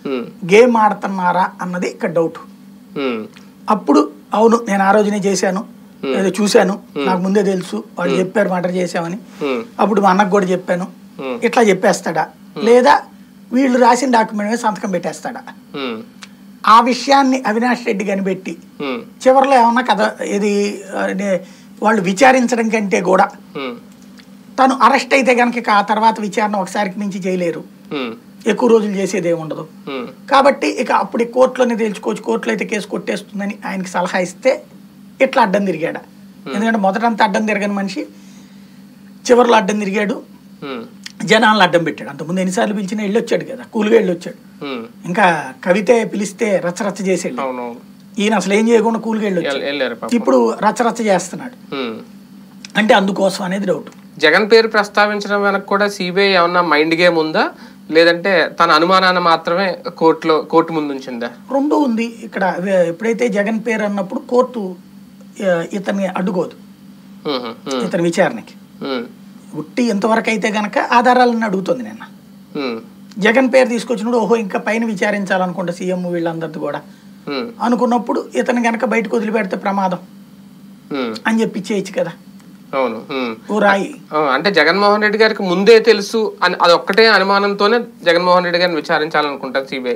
ఉమ్, game ఆడుతున్నారా అన్నది ఇక్కడ డౌట్ ఉమ్, అప్పుడు అవును నేను ఆ రోజునే చేశాను ఏదో చూశాను నాకు ముందే తెలుసు వాళ్ళు చెప్పారు మర్డర్ చేశామని ఉమ్, అప్పుడు మా అన్నకు కూడా చెప్పాను Hmm. ఇట్లా చెప్పేస్తాడా లేదా వీళ్ళు రాసిన డాక్యుమెంట్ మీద సంతకం పెట్టేస్తాడా ఉమ్, ఆ విషయాన్ని అవినాష్ రెడ్డి కనిపెట్టి ఉమ్, చివరిలో ఏమన్నా కథ ఇది ఆ, నే- వాళ్ళు విచారించడం కంటే కూడా ఉమ్, తను అరెస్ట్ అయితే కనుక ఇక ఆ తర్వాత విచారణ ఒకసారికి మించి చేయలేరు ఉమ్, ఎక్కువ రోజులు చేసేది ఏమి ఉండదు ఉమ్, కాబట్టి ఇక అప్పుడు ఈ కోర్టులోనే తేల్చుకోవచ్చు కోర్టులో అయితే కేసు కొట్టేస్తుందని ఆయనకి సలహా ఇస్తే ఇట్లా అడ్డం తిరిగాడు ఎందుకంటే మొదటంతా అడ్డం తిరగని మనిషి చివరిలో అడ్డం తిరిగాడు ఉమ్, జనాలను అడ్డం పెట్టాడు అంతకుముందు ఎన్నిసార్లు పిలిచినా వెళ్ళి వచ్చాడు కదా కూలిగా వెళ్ళి వచ్చాడు ఉమ్. ఇంకా కవితే పిలిస్తే రచ్చరచ్చ చేసేళ్ళు అవునవును ఈయన అసలు ఏం చేయకుండా కూలిగా వెళ్ళి వచ్చాడు ఎల్- వెళ్ళారు పాపం ఇప్పుడు రచ్చరచ్చ చేస్తున్నాడు ఉమ్. అంటే అందుకోసం అనేది డౌట్ జగన్ పేరు ప్రస్తావించడం వెనక కూడా సిబిఐ ఏమన్నా మైండ్ గేమ్ ఉందా లేదంటే తన అనుమానాన్ని మాత్రమే కోర్టులో కోర్టు ముందు ఉంచిందా రెండు ఉంది ఇక్కడ వే- ఎప్పుడైతే జగన్ పేరు అన్నప్పుడు కోర్టు ఆ, ఇతన్ని అడ్డుకోదు ఉమ్, ఉమ్, ఇతని విచారణకి ఉమ్, ఉట్టి ఎంతవరకు అయితే గనక ఆధారాలను అడుగుతుంది నిన్న ఉమ్, జగన్ పేరు తీసుకొచ్చినప్పుడు ఓహో ఇంకా పైన విచారించాలనుకుంటా సీఎం వీళ్ళందరిది కూడా ఉమ్, అనుకున్నప్పుడు ఇతను గనక బయటకు వదిలిపెడితే ప్రమాదం ఉమ్. అని చెప్పి చేయొచ్చు కదా అవును ఉమ్. ఓ రాయి ఆ, అంటే జగన్మోహన్ రెడ్డి గారికి ముందే తెలుసు అని అదొక్కటే అనుమానంతోనే జగన్మోహన్ రెడ్డి గారిని విచారించాలనుకుంటారు సిబిఐ